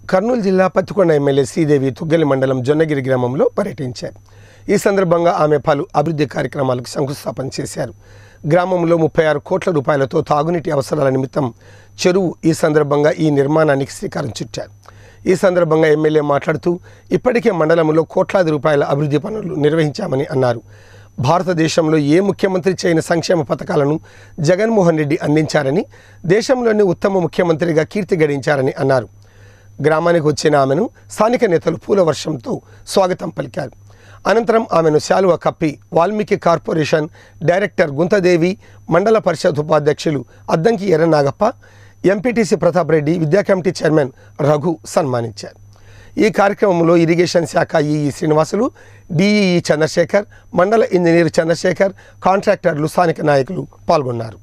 కర్నూలు జిల్లా పత్తికొండ ఎమ్మెల్యే శ్రీదేవి తుగ్గలి మండలం జొన్నగిరి గ్రామంలో పర్యటించారు ఈ సందర్భంగా ఆమె పలు అభివృద్ధి కార్యక్రమాలకు శంకుస్థాపన చేశారు గ్రామంలో ముప్పై ఆరు కోట్ల రూపాయలతో తాగునీటి అవసరాల నిమిత్తం చెరువు ఈ సందర్భంగా ఈ నిర్మాణానికి శ్రీకారం చుట్టారు ఈ సందర్భంగా ఎమ్మెల్యే మాట్లాడుతూ ఇప్పటికే మండలంలో కోట్లాది రూపాయల అభివృద్ధి పనులు నిర్వహించామని అన్నారు భారతదేశంలో ఏ ముఖ్యమంత్రి చేయని సంక్షేమ పథకాలను జగన్మోహన్ రెడ్డి అందించారని దేశంలోని ఉత్తమ ముఖ్యమంత్రిగా కీర్తి గడించారని అన్నారు గ్రామానికి వచ్చిన ఆమెను స్థానిక నేతలు పూల వర్షంతో స్వాగతం పలికారు అనంతరం ఆమెను శాలువ కప్పి వాల్మీకి కార్పొరేషన్ డైరెక్టర్ గుంతదేవి మండల పరిషత్ ఉపాధ్యక్షులు అద్దంకి ఎర్రనాగప్ప ఎంపీటీసీ ప్రతాప్ రెడ్డి విద్యా కమిటీ చైర్మన్ రఘు సన్మానించారు ఈ కార్యక్రమంలో ఇరిగేషన్ శాఖ ఈఈ శ్రీనివాసులు డిఈఈ చంద్రశేఖర్ మండల ఇంజనీర్ చంద్రశేఖర్ కాంట్రాక్టర్లు స్థానిక నాయకులు పాల్గొన్నారు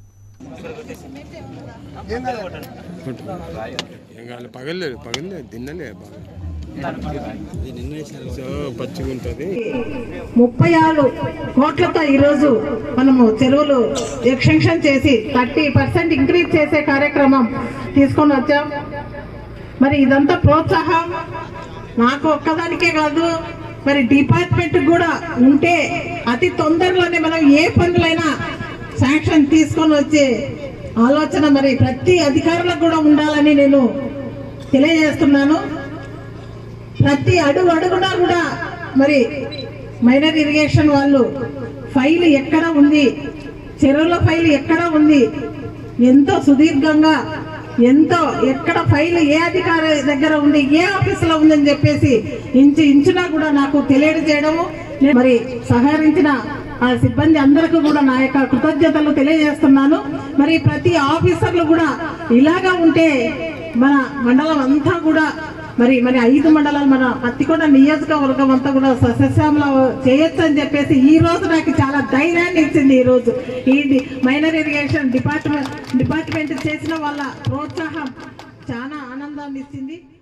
ఏం కాదు పగలేదు పగలేదు తిన్నలే బాగా సో పచ్చిగా ఉంటుంది ముప్పై ఆరు కోట్లతో ఈరోజు మనము చెరువులు ఎక్స్టెన్షన్ చేసి థర్టీ పర్సెంట్ ఇంక్రీజ్ చేసే కార్యక్రమం తీసుకొని వచ్చాం మరి ఇదంతా ప్రోత్సాహం నాకు ఒక్కదానికే కాదు మరి డిపార్ట్మెంట్ కూడా ఉంటే అతి తొందరలోనే మనం ఏ పనులైనా శాంక్షన్ తీసుకొని వచ్చే ఆలోచన మరి ప్రతి అధికారులకు కూడా ఉండాలని నేను తెలియజేస్తున్నాను ప్రతి అడుగు అడుగునా కూడా మరి మైనర్ ఇరిగేషన్ వాళ్ళు ఫైల్ ఎక్కడ ఉంది చెరువుల ఫైల్ ఎక్కడ ఉంది ఎంతో సుదీర్ఘంగా ఎంతో ఎక్కడ ఫైల్ ఏ అధికారి దగ్గర ఉంది ఏ ఆఫీసులో ఉందని చెప్పేసి ఇంచు ఇంచునా కూడా నాకు తెలియజేయడము నేను మరి సహకరించిన ఆ సిబ్బంది అందరికీ కూడా నా యొక్క కృతజ్ఞతలు తెలియజేస్తున్నాను మరి ప్రతి ఆఫీసర్లు కూడా ఇలాగా ఉంటే మన మండలం అంతా కూడా మరి మరి ఐదు మండలాలు మన పత్తికొండ నియోజకవర్గం అంతా కూడా సస్యశ్యామల చేయొచ్చు అని చెప్పేసి ఈ రోజు నాకు చాలా ధైర్యాన్ని ఇచ్చింది ఈ రోజు ఈ డి- మైనర్ ఇరిగేషన్ డిపార్ట్మెంట్ డిపార్ట్మెంట్ చేసిన వాళ్ళ ప్రోత్సాహం చాలా ఆనందాన్ని ఇచ్చింది